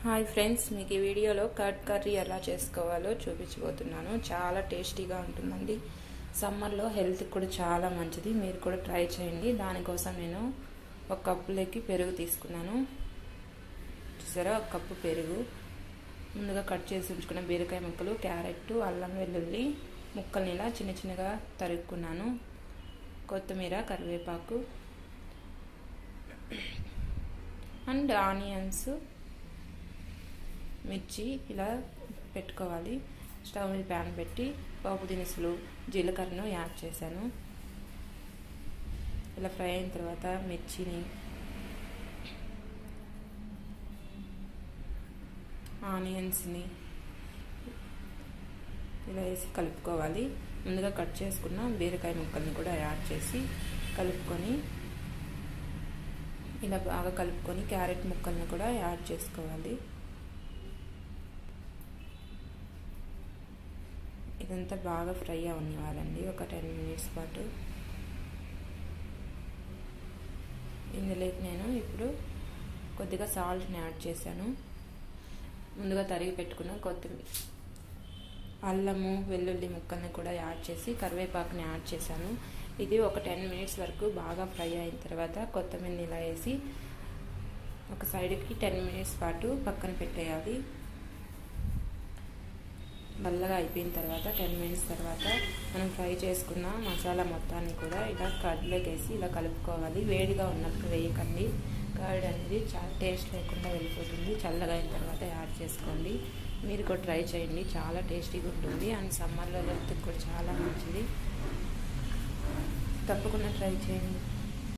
hi friends మీకు ఈ వీడియోలో కట్ కర్రీ ఎలా చేసుకోవాలో చూపించబోతున్నాను చాలా టేస్టీగా ఉంటుందండి సమ్మర్లో హెల్త్కి కూడా చాలా మంచిది మీరు కూడా ట్రై చేయండి దానికోసం నేను ఒక కప్పులోకి పెరుగు తీసుకున్నాను చూసారా ఒక కప్పు పెరుగు ముందుగా కట్ చేసి ఉంచుకున్న బీరకాయ ముక్కలు క్యారెట్ అల్లం వెల్లుల్లి ముక్కల్ని ఇలా చిన్న చిన్నగా తరుక్కున్నాను కొత్తిమీర కరివేపాకు అండ్ ఆనియన్స్ మిర్చి ఇలా పెట్టుకోవాలి స్టవ్ మీద ప్యాన్ పెట్టి పోపు దినుసులు జీలకర్రను యాడ్ చేశాను ఇలా ఫ్రై అయిన తర్వాత మిర్చిని ఆనియన్స్ని ఇలా వేసి కలుపుకోవాలి ముందుగా కట్ చేసుకున్న బీరకాయ ముక్కల్ని కూడా యాడ్ చేసి కలుపుకొని ఇలా బాగా కలుపుకొని క్యారెట్ ముక్కల్ని కూడా యాడ్ చేసుకోవాలి ఇదంతా బాగా ఫ్రై అవనివ్వాలండి ఒక టెన్ మినిట్స్ పాటు ఇందులోకి నేను ఇప్పుడు కొద్దిగా సాల్ట్ని యాడ్ చేశాను ముందుగా తరిగి పెట్టుకున్న కొత్తిమీర అల్లము వెల్లుల్లి ముక్కల్ని కూడా యాడ్ చేసి కరివేపాకుని యాడ్ చేశాను ఇది ఒక టెన్ మినిట్స్ వరకు బాగా ఫ్రై అయిన తర్వాత కొత్తిమీరని ఇలా వేసి ఒక సైడ్కి టెన్ మినిట్స్ పాటు పక్కన పెట్టేయాలి బల్లగా అయిపోయిన తర్వాత టెన్ మినిట్స్ తర్వాత మనం ఫ్రై చేసుకున్న మసాలా మొత్తాన్ని కూడా ఇలా కర్డ్లోకి వేసి ఇలా కలుపుకోవాలి వేడిగా ఉన్నప్పుడు వేయకండి కర్డ్ అనేది చాలా టేస్ట్ లేకుండా వెళ్ళిపోతుంది చల్లగా అయిన తర్వాత యాడ్ చేసుకోండి మీరు కూడా ట్రై చేయండి చాలా టేస్టీగా ఉంటుంది అండ్ సమ్మర్లో హెల్త్కి కూడా చాలా మంచిది తప్పకుండా ట్రై చేయండి